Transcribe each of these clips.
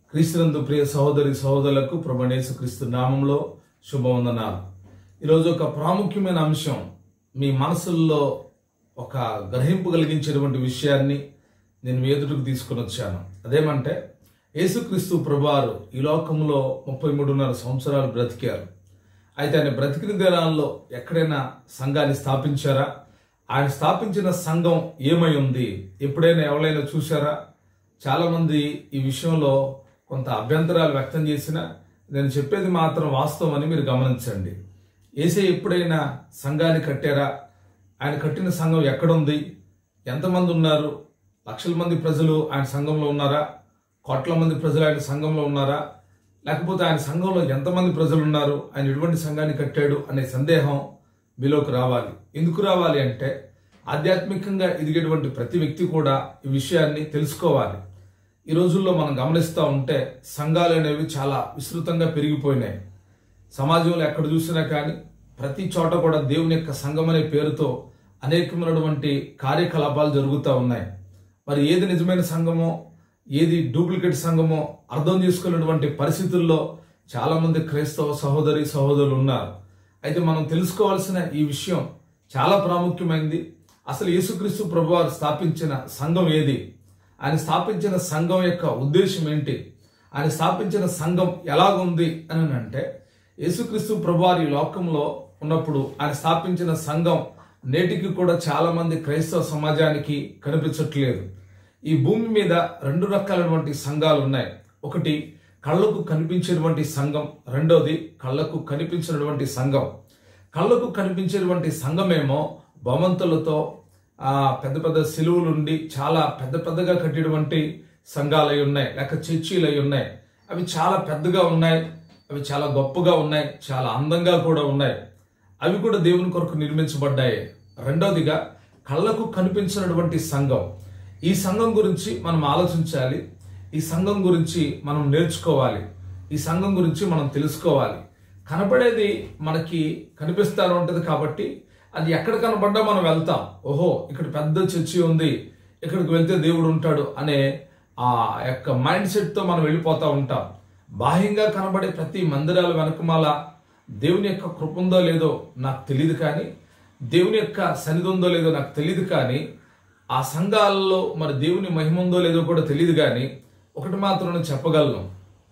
క్రీస్తునందు ప్రియ సహోదరి సహోదరులకు ప్రభణేశు క్రీస్తు నామంలో శుభవందనాలు ఈరోజు ఒక ప్రాముఖ్యమైన అంశం మీ మనసుల్లో ఒక గ్రహింపు కలిగించేటువంటి విషయాన్ని నేను మీ ఎదుటికి తీసుకుని వచ్చాను అదేమంటే యేసుక్రీస్తు ప్రభువారు ఈ లోకంలో ముప్పై మూడున్నర సంవత్సరాలు బ్రతికారు అయితే ఆయన బ్రతికిన దినాల్లో ఎక్కడైనా సంఘాన్ని స్థాపించారా ఆయన స్థాపించిన సంఘం ఏమై ఉంది ఎప్పుడైనా ఎవరైనా చూసారా చాలా మంది ఈ విషయంలో కొంత అభ్యంతరాలు వ్యక్తం చేసినా నేను చెప్పేది మాత్రం వాస్తవం అని మీరు గమనించండి ఏసే ఎప్పుడైనా సంఘాన్ని కట్టారా ఆయన కట్టిన సంఘం ఎక్కడుంది ఎంతమంది ఉన్నారు లక్షల మంది ప్రజలు ఆయన సంఘంలో ఉన్నారా కోట్ల మంది ప్రజలు ఆయన సంఘంలో ఉన్నారా లేకపోతే ఆయన సంఘంలో ఎంతమంది ప్రజలు ఉన్నారు ఆయన ఎటువంటి సంఘాన్ని కట్టాడు అనే సందేహం మీలోకి రావాలి ఎందుకు రావాలి అంటే ఆధ్యాత్మికంగా ఎదిగేటువంటి ప్రతి వ్యక్తి కూడా ఈ విషయాన్ని తెలుసుకోవాలి ఈ రోజుల్లో మనం గమనిస్తూ ఉంటే సంఘాలు అనేవి చాలా విస్తృతంగా పెరిగిపోయినాయి సమాజంలో ఎక్కడ చూసినా కానీ ప్రతి చోట కూడా దేవుని యొక్క సంఘం అనే పేరుతో అనేకమైనటువంటి కార్యకలాపాలు జరుగుతూ ఉన్నాయి మరి ఏది నిజమైన సంఘమో ఏది డూప్లికేట్ సంఘమో అర్థం చేసుకున్నటువంటి పరిస్థితుల్లో చాలా మంది క్రైస్తవ సహోదరి సహోదరులు ఉన్నారు అయితే మనం తెలుసుకోవాల్సిన ఈ విషయం చాలా ప్రాముఖ్యమైనది అసలు యేసుక్రీస్తు ప్రభువారు స్థాపించిన సంఘం ఏది ఆయన స్థాపించిన సంఘం యొక్క ఉద్దేశం ఏంటి ఆయన స్థాపించిన సంఘం ఎలాగుంది అని అంటే యేసుక్రీస్తు ప్రభువారి లోకంలో ఉన్నప్పుడు ఆయన స్థాపించిన సంఘం నేటికి కూడా చాలా మంది క్రైస్తవ సమాజానికి కనిపించట్లేదు ఈ భూమి మీద రెండు రకాలైనటువంటి సంఘాలు ఉన్నాయి ఒకటి కళ్ళకు కనిపించేటువంటి సంఘం రెండోది కళ్ళకు కనిపించినటువంటి సంఘం కళ్ళకు కనిపించేటువంటి సంఘమేమో భవంతులతో ఆ పెద్ద పెద్ద సిలువులుండి చాలా పెద్ద పెద్దగా కట్టినటువంటి సంఘాలు అయి ఉన్నాయి లేక చర్చీలు అయి ఉన్నాయి అవి చాలా పెద్దగా ఉన్నాయి అవి చాలా గొప్పగా ఉన్నాయి చాలా అందంగా కూడా ఉన్నాయి అవి కూడా దేవుని కొరకు నిర్మించబడ్డాయి రెండవదిగా కళ్ళకు కనిపించినటువంటి సంఘం ఈ సంఘం గురించి మనం ఆలోచించాలి ఈ సంఘం గురించి మనం నేర్చుకోవాలి ఈ సంఘం గురించి మనం తెలుసుకోవాలి కనపడేది మనకి కనిపిస్తూ ఉంటుంది కాబట్టి అది ఎక్కడ కనపడ్డా మనం వెళ్తాం ఓహో ఇక్కడ పెద్ద చర్చి ఉంది ఇక్కడికి వెళ్తే దేవుడు ఉంటాడు అనే ఆ యొక్క మైండ్ సెట్తో మనం వెళ్ళిపోతూ ఉంటాం బాహ్యంగా కనబడే ప్రతి మందిరాల వెనకమాల దేవుని యొక్క కృప ఉందో లేదో నాకు తెలియదు కానీ దేవుని యొక్క సన్నిధి ఉందో లేదో నాకు తెలియదు కానీ ఆ సంఘాలలో మరి దేవుని మహిమ ఉందో లేదో కూడా తెలియదు కానీ ఒకటి మాత్రం నేను చెప్పగలను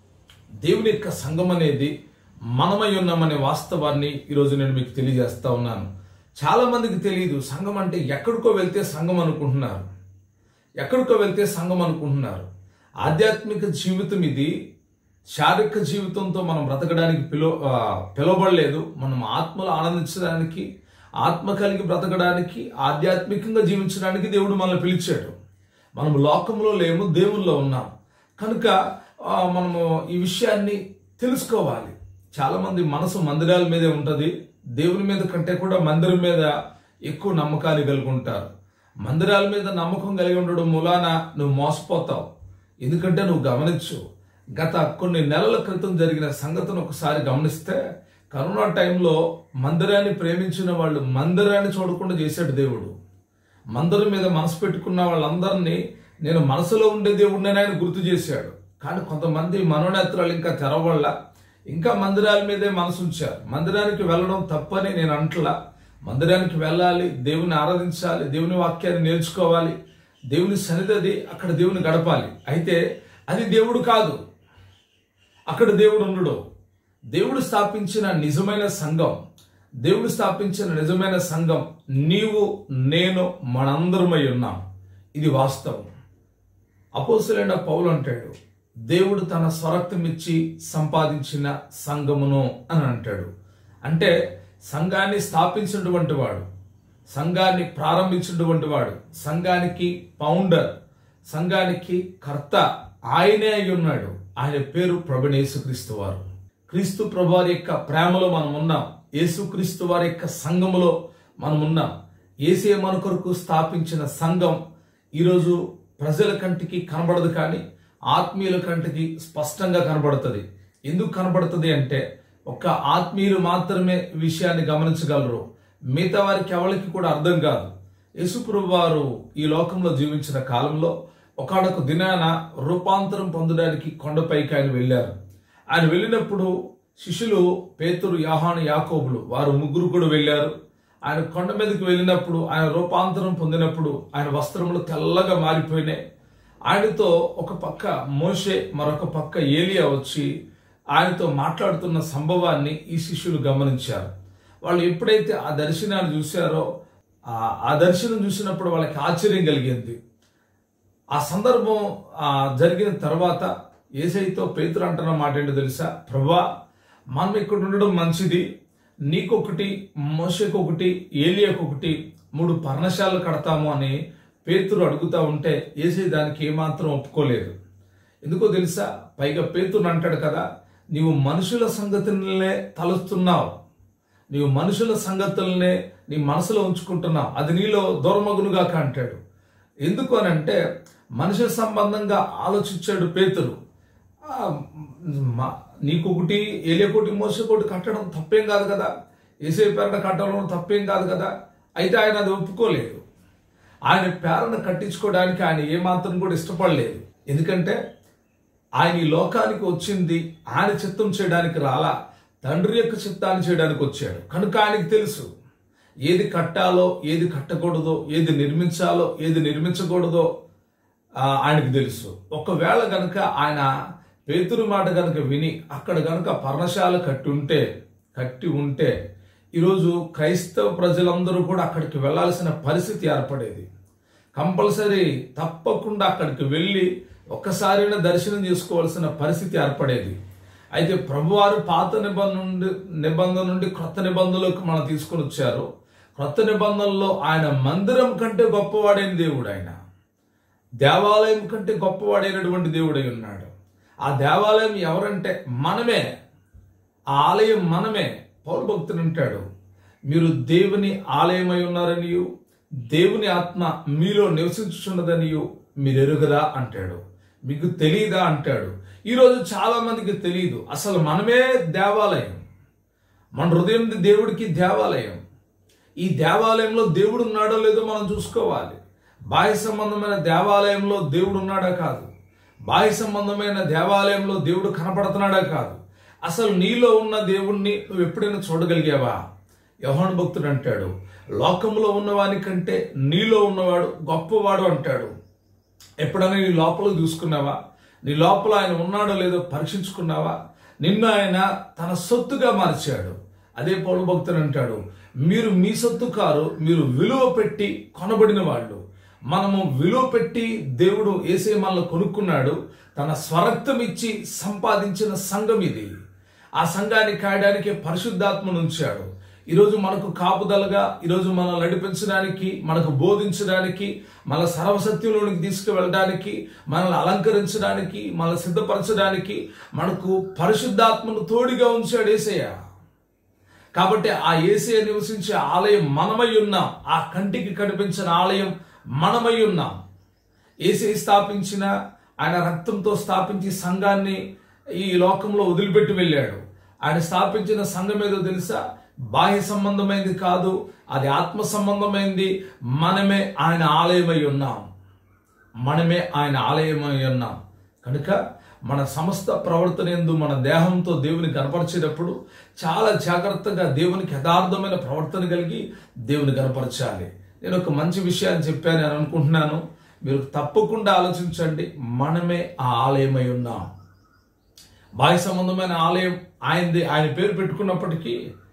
దేవుని యొక్క సంఘం అనేది మనమై ఉన్నామనే వాస్తవాన్ని ఈరోజు నేను మీకు తెలియజేస్తా ఉన్నాను చాలా మందికి తెలియదు సంఘం అంటే ఎక్కడికో వెళ్తే సంఘం అనుకుంటున్నారు ఎక్కడికో వెళ్తే సంఘం అనుకుంటున్నారు ఆధ్యాత్మిక జీవితం ఇది శారీరక జీవితంతో మనం బ్రతకడానికి పిలువ ఆ, పిలువబడలేదు మనం ఆత్మలో ఆనందించడానికి ఆత్మ కలిగి బ్రతకడానికి ఆధ్యాత్మికంగా జీవించడానికి దేవుడు మనల్ని పిలిచాడు మనం లోకంలో లేము దేవుల్లో ఉన్నాం కనుక ఆ, మనము ఈ విషయాన్ని తెలుసుకోవాలి చాలా మంది మనసు మందిరాల మీదే ఉంటుంది దేవుని మీద కంటే కూడా మందిరం మీద ఎక్కువ నమ్మకాలు కలిగి ఉంటారు మందిరాల మీద నమ్మకం కలిగి ఉండడం మూలాన నువ్వు మోసపోతావు ఎందుకంటే నువ్వు గమనించు గత కొన్ని నెలల క్రితం జరిగిన సంగతిని ఒకసారి గమనిస్తే కరోనా టైంలో మందిరాన్ని ప్రేమించిన వాళ్ళు మందిరాన్ని చూడకుండా చేశాడు దేవుడు మందిరం మీద మనసు పెట్టుకున్న వాళ్ళందరినీ నేను మనసులో ఉండే దేవుడిని ఆయన గుర్తు చేశాడు కానీ కొంతమంది మనోనేత్రాలు ఇంకా తెరవళ్ళ ఇంకా మందిరాల మీదే మనసు ఉంచారు మందిరానికి వెళ్ళడం తప్పని నేను అంటలా మందిరానికి వెళ్ళాలి దేవుని ఆరాధించాలి దేవుని వాక్యాన్ని నేర్చుకోవాలి దేవుని సన్నిధి అక్కడ దేవుని గడపాలి అయితే అది దేవుడు కాదు అక్కడ దేవుడు ఉండడు దేవుడు స్థాపించిన నిజమైన సంఘం దేవుడు స్థాపించిన నిజమైన సంఘం నీవు నేను మనందరమై ఉన్నాం ఇది వాస్తవం అపోసులైన పౌలు అంటాడు దేవుడు తన స్వరక్తం ఇచ్చి సంపాదించిన సంఘమును అని అంటాడు అంటే సంఘాన్ని స్థాపించినటువంటి వాడు సంఘాన్ని ప్రారంభించినటువంటి వాడు సంఘానికి ఫౌండర్ సంఘానికి కర్త ఆయనే అయి ఉన్నాడు ఆయన పేరు ప్రభునేసుక్రీస్తు వారు క్రీస్తు ప్రభు వారి యొక్క ప్రేమలో మనం ఉన్నాం యేసుక్రీస్తు వారి యొక్క సంఘములో మనం ఉన్నాం ఏసే మన కొరకు స్థాపించిన సంఘం ఈరోజు ప్రజల కంటికి కనబడదు కానీ ఆత్మీయుల కంటికి స్పష్టంగా కనబడుతుంది ఎందుకు కనబడుతుంది అంటే ఒక్క ఆత్మీయులు మాత్రమే ఈ విషయాన్ని గమనించగలరు మిగతా వారికి ఎవరికి కూడా అర్థం కాదు యేసుప్రభు వారు ఈ లోకంలో జీవించిన కాలంలో ఒకనొక దినాన రూపాంతరం పొందడానికి కొండపైకి ఆయన వెళ్ళారు ఆయన వెళ్ళినప్పుడు శిష్యులు పేతురు యాహాను యాకోబులు వారు ముగ్గురు కూడా వెళ్ళారు ఆయన కొండ మీదకి వెళ్ళినప్పుడు ఆయన రూపాంతరం పొందినప్పుడు ఆయన వస్త్రములు తెల్లగా మారిపోయినాయి ఆయనతో ఒక పక్క మోషే మరొక పక్క ఏలియా వచ్చి ఆయనతో మాట్లాడుతున్న సంభవాన్ని ఈ శిష్యులు గమనించారు వాళ్ళు ఎప్పుడైతే ఆ దర్శనాన్ని చూశారో ఆ- ఆ దర్శనం చూసినప్పుడు వాళ్ళకి ఆశ్చర్యం కలిగింది ఆ సందర్భం ఆ, జరిగిన తర్వాత ఏసైతో పేతురు అంటున్న మాట ఏంటో తెలుసా ప్రభా మనం ఇక్కడ ఉండడం మంచిది నీకొకటి మోషకొకటి ఏలియాకొకటి మూడు పర్ణశాలలు కడతాము అని పేతురు అడుగుతా ఉంటే ఏసై దానికి ఏమాత్రం ఒప్పుకోలేదు ఎందుకో తెలుసా పైగా పేతురు అంటాడు కదా నీవు మనుషుల సంగతినే తలుస్తున్నావు నీవు మనుషుల సంగతులనే నీ మనసులో ఉంచుకుంటున్నావు అది నీలో దూరమగునుగా అంటాడు ఎందుకు అని అంటే మనిషి సంబంధంగా ఆలోచించాడు పేతురు ఆ, మ- నీకొకటి ఏలియకొకటి మోసకొకటి కట్టడం తప్పేం కాదు కదా ఏసే పేరణ కట్టడం తప్పేం కాదు కదా అయితే ఆయన అది ఒప్పుకోలేదు ఆయన పేరణ కట్టించుకోవడానికి ఆయన ఏమాత్రం కూడా ఇష్టపడలేదు ఎందుకంటే ఆయన ఈ లోకానికి వచ్చింది ఆయన చిత్తం చేయడానికి రాలా తండ్రి యొక్క చిత్తాన్ని చేయడానికి వచ్చాడు కనుక ఆయనకి తెలుసు ఏది కట్టాలో ఏది కట్టకూడదో ఏది నిర్మించాలో ఏది నిర్మించకూడదో ఆ, ఆయనకు తెలుసు ఒకవేళ గనుక ఆయన పేతురు మాట గనుక విని అక్కడ గనుక పర్ణశాల కట్టి ఉంటే కట్టి ఉంటే ఈరోజు క్రైస్తవ ప్రజలందరూ కూడా అక్కడికి వెళ్ళాల్సిన పరిస్థితి ఏర్పడేది కంపల్సరీ తప్పకుండా అక్కడికి వెళ్ళి ఒక్కసారైనా దర్శనం చేసుకోవాల్సిన పరిస్థితి ఏర్పడేది అయితే ప్రభువారు పాత నిబంధన నుండి నిబంధన నుండి క్రొత్త నిబంధనలోకి మనం తీసుకొని వచ్చారు క్రొత్త నిబంధనలో ఆయన మందిరం కంటే గొప్పవాడైన దేవుడు ఆయన దేవాలయం కంటే గొప్పవాడైనటువంటి దేవుడై ఉన్నాడు ఆ దేవాలయం ఎవరంటే మనమే ఆ ఆలయం మనమే పౌరు భక్తుడు అంటాడు మీరు దేవుని ఆలయమై ఉన్నారనియు దేవుని ఆత్మ మీలో నివసించుచున్నదనియు మీరు ఎరుగరా అంటాడు మీకు తెలియదా అంటాడు ఈరోజు చాలా మందికి తెలియదు అసలు మనమే దేవాలయం మన హృదయం దేవుడికి దేవాలయం ఈ దేవాలయంలో దేవుడు ఉన్నాడో లేదో మనం చూసుకోవాలి బాహ్య సంబంధమైన దేవాలయంలో దేవుడు ఉన్నాడా కాదు బాహ్య సంబంధమైన దేవాలయంలో దేవుడు కనపడుతున్నాడా కాదు అసలు నీలో ఉన్న దేవుణ్ణి నువ్వు ఎప్పుడైనా చూడగలిగావా యోహాను భక్తుడు అంటాడు లోకంలో ఉన్నవాని కంటే నీలో ఉన్నవాడు గొప్పవాడు అంటాడు ఎప్పుడైనా నీ లోపల చూసుకున్నావా నీ లోపల ఆయన ఉన్నాడో లేదో పరీక్షించుకున్నావా నిన్ను ఆయన తన సొత్తుగా మార్చాడు అదే పౌరు భక్తుడు అంటాడు మీరు మీ సొత్తు కారు మీరు విలువ పెట్టి కొనబడిన వాళ్ళు మనము విలువ పెట్టి దేవుడు ఏసే మనల్ని కొనుక్కున్నాడు తన స్వరక్తం ఇచ్చి సంపాదించిన సంఘం ఇది ఆ సంఘాన్ని కాయడానికి పరిశుద్ధాత్మను ఉంచాడు ఈరోజు మనకు కాపుదలగా ఈరోజు మనల్ని నడిపించడానికి మనకు బోధించడానికి మన సర్వసత్యంలోనికి తీసుకువెళ్ళడానికి మనల్ని అలంకరించడానికి మనల్ని సిద్ధపరచడానికి మనకు పరిశుద్ధాత్మను తోడిగా ఉంచాడు ఏసయ్య కాబట్టి ఆ ఏసయ్య నివసించే ఆలయం మనమై ఉన్నాం ఆ కంటికి కనిపించిన ఆలయం మనమై ఉన్నాం ఏసీ స్థాపించిన ఆయన రక్తంతో స్థాపించి సంఘాన్ని ఈ లోకంలో వదిలిపెట్టి వెళ్ళాడు ఆయన స్థాపించిన సంఘం ఏదో తెలుసా బాహ్య సంబంధమైంది కాదు అది ఆత్మ సంబంధమైంది మనమే ఆయన ఆలయమై ఉన్నాం మనమే ఆయన ఆలయమై ఉన్నాం కనుక మన సమస్త ప్రవర్తన ఎందు మన దేహంతో దేవుని కనపరిచేటప్పుడు చాలా జాగ్రత్తగా దేవునికి యథార్థమైన ప్రవర్తన కలిగి దేవుని కనపరచాలి నేను ఒక మంచి విషయాన్ని చెప్పాను అని అనుకుంటున్నాను మీరు తప్పకుండా ఆలోచించండి మనమే ఆ ఆలయమై ఉన్నాం బాహ్య సంబంధమైన ఆలయం ఆయనది ఆయన పేరు పెట్టుకున్నప్పటికీ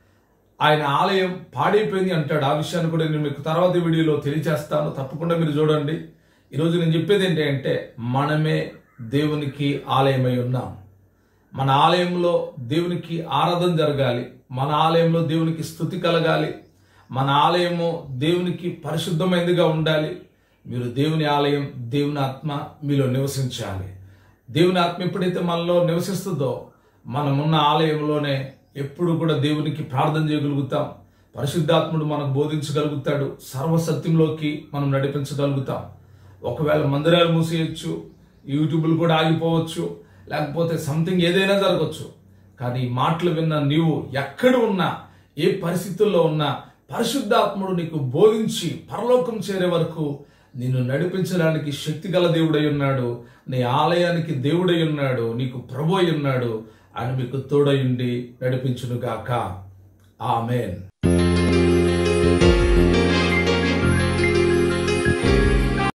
ఆయన ఆలయం పాడైపోయింది అంటాడు ఆ విషయాన్ని కూడా నేను మీకు తర్వాత వీడియోలో తెలియజేస్తాను తప్పకుండా మీరు చూడండి ఈరోజు నేను చెప్పేది ఏంటి అంటే మనమే దేవునికి ఆలయమై ఉన్నాం మన ఆలయంలో దేవునికి ఆరాధన జరగాలి మన ఆలయంలో దేవునికి స్థుతి కలగాలి మన ఆలయము దేవునికి పరిశుద్ధమైనదిగా ఉండాలి మీరు దేవుని ఆలయం దేవుని ఆత్మ మీలో నివసించాలి దేవుని ఆత్మ ఎప్పుడైతే మనలో నివసిస్తుందో మనమున్న ఆలయంలోనే ఎప్పుడు కూడా దేవునికి ప్రార్థన చేయగలుగుతాం పరిశుద్ధాత్ముడు మనకు బోధించగలుగుతాడు సర్వసత్యంలోకి మనం నడిపించగలుగుతాం ఒకవేళ మందిరాలు మూసేయచ్చు యూట్యూబ్లు కూడా ఆగిపోవచ్చు లేకపోతే సంథింగ్ ఏదైనా జరగచ్చు కానీ ఈ మాటలు విన్న నీవు ఎక్కడ ఉన్నా ఏ పరిస్థితుల్లో ఉన్నా పరిశుద్ధాత్ముడు నీకు బోధించి పరలోకం చేరే వరకు నిన్ను నడిపించడానికి శక్తి గల దేవుడై ఉన్నాడు నీ ఆలయానికి దేవుడై ఉన్నాడు నీకు ప్రభు అయి ఉన్నాడు ఆయన మీకు తోడై ఉండి నడిపించునుగాక ఆమెన్